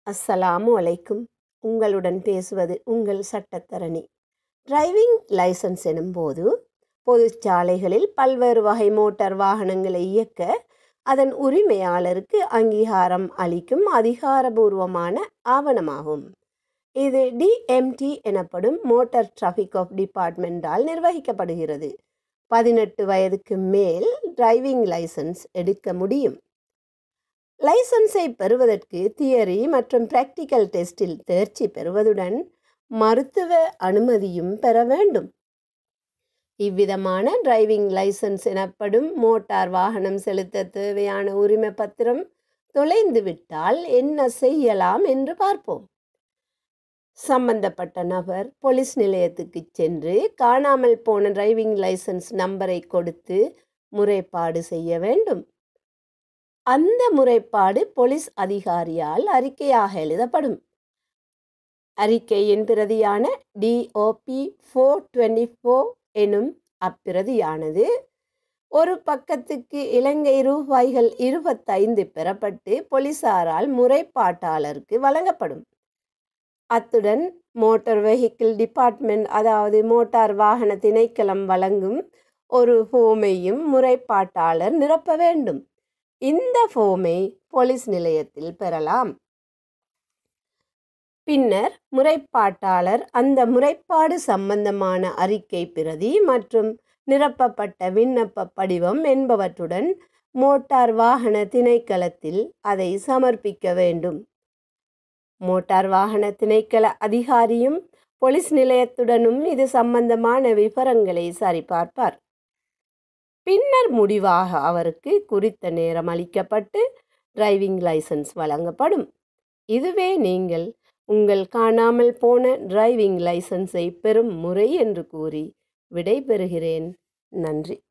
அஸ்ஸலாமு அலைக்கும் உங்களுடன் பேசுவது உங்கள் சட்டத்தரணி டிரைவிங் லைசன்ஸ் எனும்போது பொதுச்சாலைகளில் பல்வேறு வகை மோட்டார் வாகனங்களை இயக்க அதன் உரிமையாளருக்கு அங்கீகாரம் அளிக்கும் அதிகாரபூர்வமான ஆவணமாகும் இது டிஎம்டி எனப்படும் மோட்டார் டிராஃபிக் ஆஃப் டிபார்ட்மெண்டால் நிர்வகிக்கப்படுகிறது பதினெட்டு வயதுக்கு மேல் டிரைவிங் லைசன்ஸ் எடுக்க முடியும் லைசன்ஸை பெறுவதற்கு தியரி மற்றும் பிராக்டிக்கல் டெஸ்டில் தேர்ச்சி பெறுவதுடன் மருத்துவ அனுமதியும் பெற வேண்டும் இவ்விதமான டிரைவிங் லைசன்ஸ் எனப்படும் மோட்டார் வாகனம் செலுத்த தேவையான உரிமை பத்திரம் தொலைந்து விட்டால் என்ன செய்யலாம் என்று பார்ப்போம் சம்பந்தப்பட்ட நபர் போலீஸ் நிலையத்துக்கு சென்று காணாமல் போன டிரைவிங் லைசன்ஸ் நம்பரை கொடுத்து முறைப்பாடு செய்ய வேண்டும் அந்த முறைப்பாடு போலீஸ் அதிகாரியால் அறிக்கையாக எழுதப்படும் அறிக்கையின் பிரதியான டிஓபி ஃபோர் டுவெண்ட்டி ஃபோர் எனும் அப்பிரதியானது ஒரு பக்கத்துக்கு இலங்கை ரூபாய்கள் இருபத்தைந்து பெறப்பட்டு போலீசாரால் முறைப்பாட்டாளருக்கு வழங்கப்படும் அத்துடன் மோட்டார் வெஹிக்கிள் டிபார்ட்மெண்ட் அதாவது மோட்டார் வாகன திணைக்களம் வழங்கும் ஒரு ஃபோமையும் முறைப்பாட்டாளர் நிரப்ப வேண்டும் இந்த ஃபோமை போலீஸ் நிலையத்தில் பெறலாம் பின்னர் முறைப்பாட்டாளர் அந்த முறைப்பாடு சம்பந்தமான அறிக்கை பிரதி மற்றும் நிரப்பப்பட்ட விண்ணப்ப படிவம் என்பவற்றுடன் மோட்டார் வாகன திணைக்களத்தில் அதை சமர்ப்பிக்க வேண்டும் மோட்டார் வாகன திணைக்கள அதிகாரியும் போலீஸ் நிலையத்துடனும் இது சம்பந்தமான விவரங்களை சரிபார்ப்பார் பின்னர் முடிவாக அவருக்கு குறித்த நேரம் அளிக்கப்பட்டு டிரைவிங் லைசன்ஸ் வழங்கப்படும் இதுவே நீங்கள் உங்கள் காணாமல் போன டிரைவிங் லைசன்ஸை பெறும் முறை என்று கூறி விடை பெறுகிறேன் நன்றி